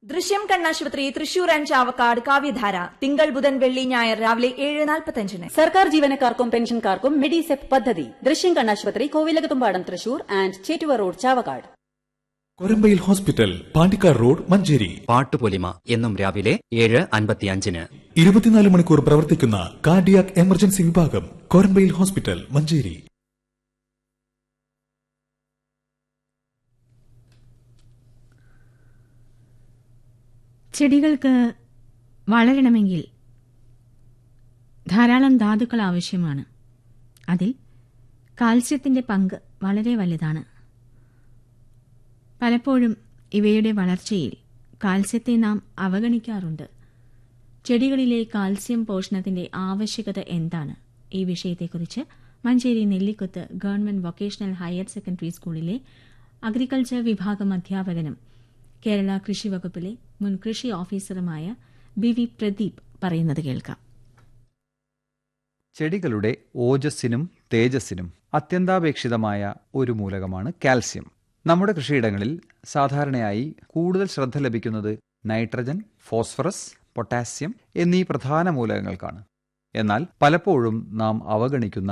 ദൃശ്യം കണ്ണാശുപത്രി തൃശൂർ ആൻഡ് ചാവക്കാട് കാവ്യധാര തിങ്കൾ ബുധൻ വെള്ളി ഞായർ രാവിലെ ഏഴ് നാൽപ്പത്തഞ്ചിന് സർക്കാർ ജീവനക്കാർക്കും പെൻഷൻകാർക്കും മെഡിസെപ് പദ്ധതി ദൃശ്യം കണ്ണാശുപത്രി Kovilakathumpadam Thrissur and Chettuva road Chavakkad Korambayil hospital Pandikkad road Manjeri പാട്ടുപൊലിമ എന്നും രാവിലെ ഏഴ് അൻപത്തിയഞ്ചിന് ഇരുപത്തിനാല് മണിക്കൂർ പ്രവർത്തിക്കുന്ന കാർഡിയാക് എമർജൻസി വിഭാഗം കൊരമ്പയിൽ ഹോസ്പിറ്റൽ മഞ്ചേരി ചെടികൾക്ക് വളരണമെങ്കിൽ ധാരാളം ധാതുക്കൾ ആവശ്യമാണ് അതിൽ കാൽസ്യത്തിന്റെ പങ്ക് വളരെ വലുതാണ് പലപ്പോഴും ഇവയുടെ വളർച്ചയിൽ കാൽസ്യത്തെ നാം അവഗണിക്കാറുണ്ട് ചെടികളിലെ കാൽസ്യം പോഷണത്തിന്റെ ആവശ്യകത എന്താണ് ഈ വിഷയത്തെക്കുറിച്ച് Manjeri Nellikuth government vocational higher secondary സ്കൂളിലെ അഗ്രികൾച്ചർ വിഭാഗം അധ്യാപകനും കേരള കൃഷി വകുപ്പിലെ മുൻ കൃഷി ഓഫീസറുമായ ബി വി പ്രദീപ് പറയുന്നത് കേൾക്കാം ചെടികളുടെ ഓജസ്സിനും തേജസ്സിനും അത്യന്താപേക്ഷിതമായ ഒരു മൂലകമാണ് കാൽസ്യം നമ്മുടെ കൃഷിയിടങ്ങളിൽ സാധാരണയായി കൂടുതൽ ശ്രദ്ധ ലഭിക്കുന്നത് നൈട്രജൻ ഫോസ്ഫറസ് പൊട്ടാസ്യം എന്നീ പ്രധാന മൂലകങ്ങൾക്കാണ് എന്നാൽ പലപ്പോഴും നാം അവഗണിക്കുന്ന